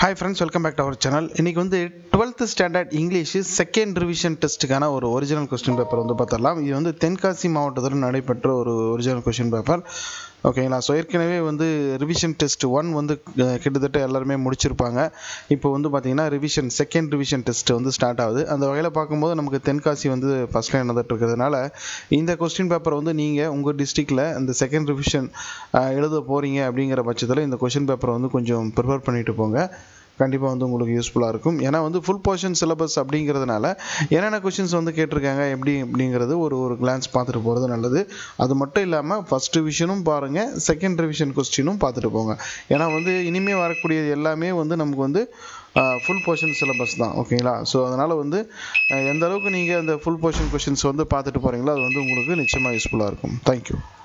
hi friends welcome back to our channel இன்றைக்கி வந்து twelfth standard English second revision டெஸ்ட்டுக்கான ஒரு ஒரிஜினல் கொஸ்டின் பேப்பர் வந்து பார்த்துடலாம் இது வந்து தென்காசி மாவட்டத்தில் நடைபெற்ற ஒரு ஒரிஜினல் கொஸ்டின் பேப்பர் ஓகேங்களா ஸோ ஏற்கனவே வந்து ரிவிஷன் டெஸ்ட் ஒன் வந்து அஹ், கிட்டத்தட்ட எல்லாருமே முடிச்சிருப்பாங்க இப்போ வந்து பார்த்தீங்கன்னா ரிவிஷன் செகண்ட் ரிவிஷன் டெஸ்ட் வந்து ஸ்டார்ட் ஆகுது அந்த வகையில் பார்க்கும்போது நமக்கு தென்காசி வந்து ஃபஸ்ட் லைன் வந்துட்டு இருக்கிறதுனால இந்த கொஸ்டின் பேப்பர் வந்து நீங்கள் உங்கள் டிஸ்ட்ரிக்டில் இந்த செகண்ட் ரிவிஷன் எழுத போகிறீங்க அப்படிங்கிற பட்சத்தில் இந்த கொஸ்டின் பேப்பரை வந்து கொஞ்சம் ப்ரிப்பேர் பண்ணிட்டு போங்க கண்டிப்பாக வந்து உங்களுக்கு யூஸ்ஃபுல்லாக இருக்கும் ஏன்னா வந்து ஃபுல் போர்ஷன் சிலபஸ் அப்படிங்கிறதுனால என்னென்ன கொஷின்ஸ் வந்து கேட்டிருக்காங்க எப்படி அப்படிங்கிறது ஒரு ஒரு கிளான்ஸ் பார்த்துட்டு போகிறது நல்லது அது மட்டும் இல்லாமல் ஃபஸ்ட் ரிவிஷனும் பாருங்கள் செகண்ட் ரிவிஷன் கொஸ்டினும் பார்த்துட்டு போங்க ஏன்னா வந்து இனிமேல் வரக்கூடியது எல்லாமே வந்து நமக்கு வந்து ஃபுல் போர்ஷன் சிலபஸ் தான் ஓகேங்களா ஸோ அதனால் வந்து அஹ், எந்த அளவுக்கு நீங்கள் அந்த ஃபுல் போர்ஷன் கொஷின்ஸ் வந்து பார்த்துட்டு போகிறீங்களோ அது வந்து உங்களுக்கு நிச்சயமாக யூஸ்ஃபுல்லாக இருக்கும் தேங்க்யூ